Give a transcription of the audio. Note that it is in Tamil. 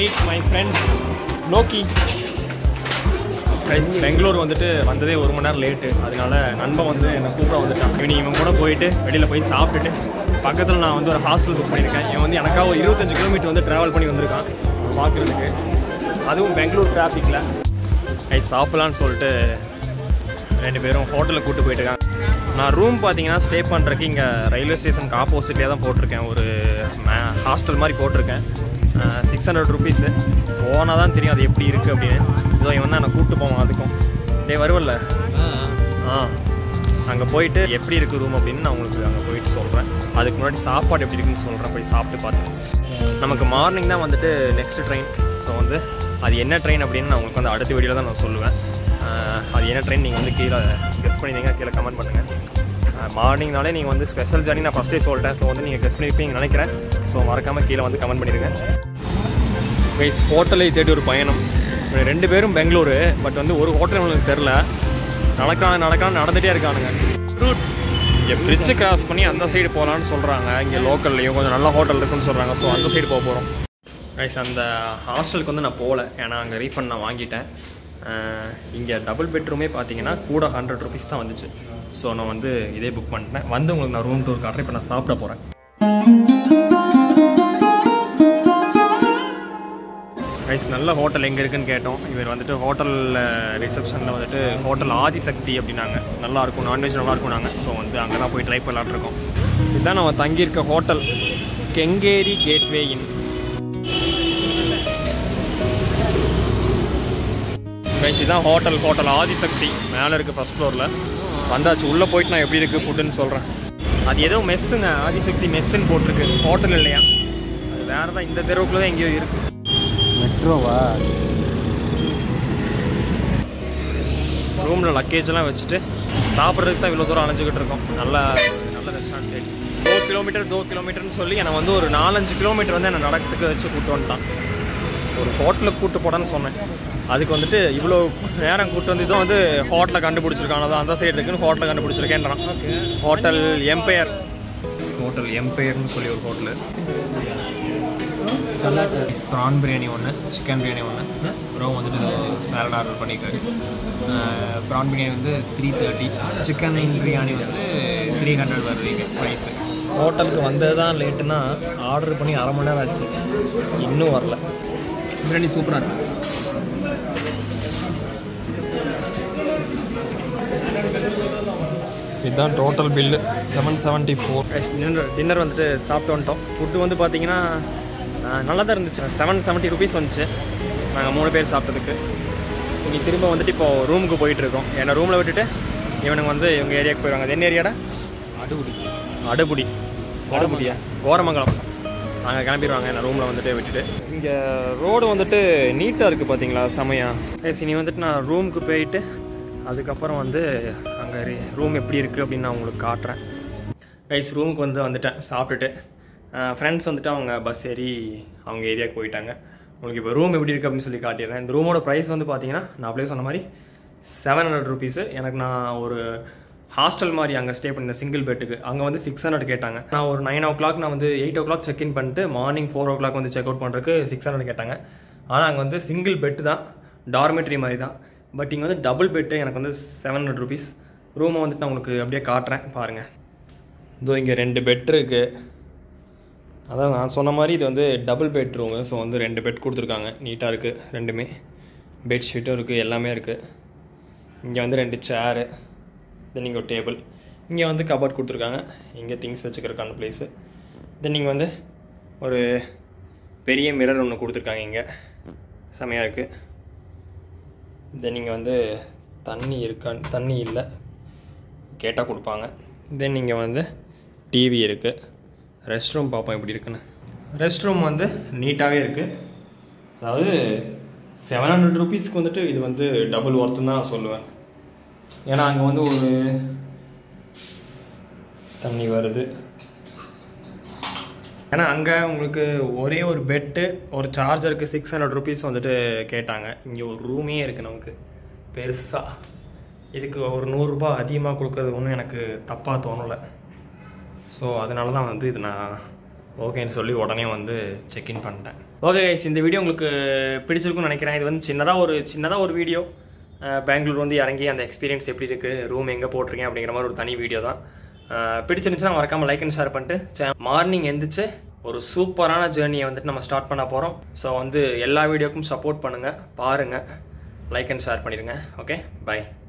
meet my friend Lokki Bangalore வந்துட்டு வந்ததே ஒரு மணி நேரம் லேட்டு அதனால நண்பன் வந்து என்னை கூப்பிட வந்துட்டான் இவன் இவன் கூட போயிட்டு வெளியில் போய் சாப்பிட்டுட்டு பக்கத்தில் நான் வந்து ஒரு ஹாஸ்டல் புக் பண்ணியிருக்கேன் இவன் வந்து எனக்காக ஒரு இருபத்தஞ்சு கிலோமீட்டர் வந்து ட்ராவல் பண்ணி வந்திருக்கான் பார்க்குறதுக்கு அதுவும் பெங்களூர் டிராஃபிக்கில் ஐ சாப்பிட்லான்னு சொல்லிட்டு ரெண்டு பேரும் ஹோட்டலுக்கு கூப்பிட்டு போயிட்டு இருக்காங்க நான் ரூம் பார்த்தீங்கன்னா ஸ்டே பண்ணுறதுக்கு இங்கே ரயில்வே ஸ்டேஷனுக்கு ஆப்போசிட்லேயே தான் போட்டிருக்கேன் ஒரு ஹாஸ்டல் மாதிரி போட்டிருக்கேன் சிக்ஸ் ஹண்ட்ரட் ருபீஸு போனால் தான் தெரியும் அது எப்படி இருக்குது அப்படின்னு இதோ இவன் தான் என்னை கூப்பிட்டு போவான் அதுக்கும் டே வருவல்ல ஆ அங்கே போயிட்டு எப்படி இருக்குது ரூம் அப்படின்னு நான் உங்களுக்கு அங்கே போயிட்டு சொல்கிறேன் அதுக்கு முன்னாடி சாப்பாடு எப்படி இருக்குன்னு சொல்கிறேன் போய் சாப்பிட்டு பார்த்து நமக்கு மார்னிங் தான் வந்துட்டு நெக்ஸ்ட் ட்ரெயின் ஸோ வந்து அது என்ன ட்ரெயின் அப்படின்னு நான் உங்களுக்கு வந்து அடுத்த வீடியோவில் தான் நான் சொல்லுவேன் ஆஹ் அது என்ன ட்ரெயின் நீங்கள் வந்து கீழே கெஸ் பண்ணியிருந்தீங்க கீழே கமெண்ட் பண்ணுங்கள் மார்னிங்னாலே நீங்கள் வந்து ஸ்பெஷல் ஜர்னி நான் ஃபஸ்ட்டே சொல்லிட்டேன் ஸோ வந்து நீங்கள் கெஸ் பண்ணியிருப்பீங்கன்னு நினைக்கிறேன் ஸோ மறக்காமல் கீழே வந்து கமெண்ட் பண்ணிடுங்க கைஸ் ஹோட்டலை தேடி ஒரு பயணம் இவங்க ரெண்டு பேரும் பெங்களூரு பட் வந்து ஒரு ஹோட்டல் இவங்களுக்கு தெரில நடக்கான நடக்கான நடந்துகிட்டே இருக்கானுங்க இங்கே பிரிட்ஜு கிராஸ் பண்ணி அந்த சைடு போகலான்னு சொல்கிறாங்க இங்கே லோக்கல்லையும் கொஞ்சம் நல்ல ஹோட்டல் இருக்குன்னு சொல்கிறாங்க ஸோ அந்த சைடு போக போகிறோம் கைஸ் அந்த ஹாஸ்டலுக்கு வந்து நான் போகல ஏன்னா அங்கே ரீஃபண்ட் நான் வாங்கிட்டேன் இங்கே டபுள் பெட்ரூமே பார்த்தீங்கன்னா கூட ஹண்ட்ரட் ருபீஸ் தான் வந்துச்சு ஸோ நான் வந்து இதே புக் பண்ணிட்டேன் வந்து உங்களுக்கு நான் ரூம் டூர் காட்டுறேன் இப்போ நான் சாப்பிட போகிறேன் ரைஸ் நல்ல ஹோட்டல் எங்கே இருக்குன்னு கேட்டோம் இவர் வந்துட்டு ஹோட்டலில் ரிசப்ஷனில் வந்துட்டு ஹோட்டல் ஆதிசக்தி அப்படின்னாங்க நல்லா இருக்கும் நான்வெஜ் நல்லா இருக்கும் நாங்கள் ஸோ வந்து அங்கே தான் போய் ட்ரை பண்ணலான்னு இருக்கோம் இதுதான் நம்ம தங்கியிருக்க hotel Kengeri gateway inn rise இதான் ஹோட்டல் ஹோட்டல் ஆதிசக்தி மேலே இருக்குது ஃபஸ்ட் ஃப்ளோரில் வந்தாச்சு உள்ளே போயிட்டு நான் எப்படி இருக்குது ஃபுட்டுன்னு சொல்கிறேன் அது ஏதோ மெஸ்ஸுங்க ஆதிசக்தி மெஸ்ஸுன்னு போட்டிருக்கு ஹோட்டல் இல்லையா அது வேறு தான் இந்த தெருவுக்குள்ள தான் எங்கேயோ இருக்குது மெட்ரோவா ரூமில் லக்கேஜெல்லாம் வச்சுட்டு சாப்பிட்றதுக்கு தான் இவ்வளோ தூரம் அலைஞ்சிக்கிட்டு இருக்கோம் நல்ல நல்ல ரெஸ்டாரண்ட் தோ கிலோமீட்டர் தோ கிலோமீட்டர்னு சொல்லி என்னை வந்து ஒரு நாலஞ்சு கிலோமீட்டர் வந்து என்னை நடக்கிறதுக்கு வச்சு கூப்பிட்டு வந்துட்டான் ஒரு ஹோட்டலுக்கு கூப்பிட்டு போடான்னு சொன்னேன் அதுக்கு வந்துட்டு இவ்வளோ நேரம் கூப்பிட்டு வந்து இதுவும் வந்து ஹோட்டலை கண்டுபிடிச்சிருக்கான் அதான் அந்த சைடு இருக்குன்னு ஹோட்டலை கண்டுபிடிச்சிருக்கேன்றான் ஹோட்டல் எம்பையர் ஹோட்டல் எம்பையர்னு சொல்லி ஒரு ஹோட்டலு ப்ரான் பிரியாணி ஒன்று சிக்கன் பிரியாணி ஒன்று அப்புறம் வந்துட்டு சாலட் ஆர்டர் பண்ணியிருக்காரு ப்ரான் பிரியாணி வந்து த்ரீ தேர்ட்டி சிக்கன் பிரியாணி வந்து த்ரீ ஹண்ட்ரட் வருது ப்ரைஸு ஹோட்டலுக்கு வந்தது தான் லேட்டுனா ஆர்டர் பண்ணி அரை மணி நேரம் ஆச்சு இன்னும் வரல பிரியாணி சூப்பராக இருக்கு இதுதான் total bill seven seventy four dinner dinner வந்துட்டு சாப்பிட்டு வந்துட்டோம் ஃபுட்டு வந்து பார்த்தீங்கன்னா ஆஹ், நல்லா தான் இருந்துச்சு செவன் செவன்ட்டி ருபீஸ் வந்துச்சு நாங்கள் மூணு பேர் சாப்பிட்டதுக்கு இங்கே திரும்ப வந்துட்டு இப்போ ரூமுக்கு போயிட்டு இருக்கோம் என்னை ரூமில் விட்டுட்டு இவனுங்க வந்து இவங்க ஏரியாவுக்கு போயிடுவாங்க அது என்ன ஏரியாடா அடுகுடி அடுபுடி அடுபுடியா கோரமங்கலம் அங்கே கிளம்பிடுவாங்க என்ன ரூமில் வந்துட்டு விட்டுட்டு இங்கே ரோடு வந்துட்டு நீட்டாக இருக்குது பார்த்தீங்களா செமையா சரி நீ வந்துட்டு நான் ரூமுக்கு போயிட்டு அதுக்கப்புறம் வந்து அங்கே ரூம் எப்படி இருக்குது அப்படின்னு நான் உங்களுக்கு காட்டுறேன் ரைஸ் ரூமுக்கு வந்து வந்துட்டேன் சாப்பிட்டுட்டு ஃப்ரெண்ட்ஸ் வந்துட்டு அவங்க பஸ் ஏறி அவங்க ஏரியாவுக்கு போயிட்டாங்க உங்களுக்கு இப்போ ரூம் எப்படி இருக்குது அப்படின்னு சொல்லி காட்டிடுறேன் இந்த ரூமோட ப்ரைஸ் வந்து பார்த்தீங்கன்னா நான் அப்படியே சொன்ன மாதிரி செவன் ஹண்ட்ரட் ருபீஸு எனக்கு நான் ஒரு ஹாஸ்டல் மாதிரி அங்கே ஸ்டே பண்ண சிங்கிள் பெட்டுக்கு அங்கே வந்து சிக்ஸ் ஹண்ட்ரட் கேட்டாங்க நான் ஒரு நைன் ஓ கிளாக் நான் வந்து eight o'clock check in பண்ணிட்டு மார்னிங் ஃபோர் ஓ கிளாக் வந்து செக் அவுட் பண்ணுறதுக்கு சிக்ஸ் ஹண்ட்ரட் கேட்டாங்க ஆனால் அங்கே வந்து சிங்கிள் பெட்டு தான் டார்மெட்ரி மாதிரி தான் பட் இங்கே வந்து டபுள் பெட்டு எனக்கு வந்து செவன் ஹண்ட்ரட் ருபீஸ் ரூமை வந்துட்டு நான் உங்களுக்கு அப்படியே காட்டுறேன் பாருங்கள் இதோ இங்கே ரெண்டு பெட் இருக்குது அதான் நான் சொன்ன மாதிரி இது வந்து டபுள் பெட்ரூமு ஸோ வந்து ரெண்டு பெட் கொடுத்துருக்காங்க நீட்டாக இருக்குது ரெண்டுமே பெட்ஷீட்டும் இருக்குது எல்லாமே இருக்குது இங்கே வந்து ரெண்டு சேரு தென் இங்கே ஒரு டேபிள் இங்கே வந்து கபோர்ட் கொடுத்துருக்காங்க இங்கே திங்ஸ் வச்சுக்கிறதுக்கான ப்ளேஸு தென் இங்கே வந்து ஒரு பெரிய மிரர் ஒன்று கொடுத்துருக்காங்க இங்கே செமையாக இருக்குது தென் இங்கே வந்து தண்ணி இருக்கான்னு தண்ணி இல்லை கேட்டால் கொடுப்பாங்க தென் இங்கே வந்து டிவி இருக்குது ரெஸ்ட் ரூம் பார்ப்போம் எப்படி இருக்குன்னு ரெஸ்ட் ரூம் வந்து நீட்டாகவே இருக்குது அதாவது செவன் ஹண்ட்ரட் ருபீஸ்க்கு வந்துட்டு இது வந்து டபுள் ஒர்த்துன்னு தான் நான் சொல்லுவேன் ஏன்னா அங்கே வந்து ஒரு தண்ணி வருது ஏன்னா அங்கே உங்களுக்கு ஒரே ஒரு பெட்டு ஒரு சார்ஜருக்கு சிக்ஸ் ஹண்ட்ரட் ருபீஸ் வந்துட்டு கேட்டாங்க இங்கே ஒரு ரூமே இருக்குது நமக்கு பெருசாக இதுக்கு ஒரு நூறுரூபா அதிகமாக கொடுக்கறது ஒன்றும் எனக்கு தப்பாக தோணலை ஸோ அதனால தான் வந்து இது நான் ஓகேன்னு சொல்லி உடனே வந்து செக்இன் பண்ணிட்டேன் ஓகே கைஸ் இந்த வீடியோ உங்களுக்கு பிடிச்சிருக்கும்னு நினைக்கிறேன் இது வந்து சின்னதாக ஒரு சின்னதாக ஒரு வீடியோ பெங்களூர் வந்து இறங்கி அந்த எக்ஸ்பீரியன்ஸ் எப்படி இருக்குது ரூம் எங்கே போட்டிருக்கேன் அப்படிங்கிற மாதிரி ஒரு தனி வீடியோ தான் அஹ் பிடிச்சிருந்துச்சுன்னா மறக்காமல் லைக் அண்ட் ஷேர் பண்ணிட்டு மார்னிங் எந்திரிச்சு ஒரு சூப்பரான ஜேர்னியை வந்துட்டு நம்ம ஸ்டார்ட் பண்ண போகிறோம் ஸோ வந்து எல்லா வீடியோக்கும் சப்போர்ட் பண்ணுங்கள் பாருங்கள் லைக் அண்ட் ஷேர் பண்ணிடுங்க ஓகே பை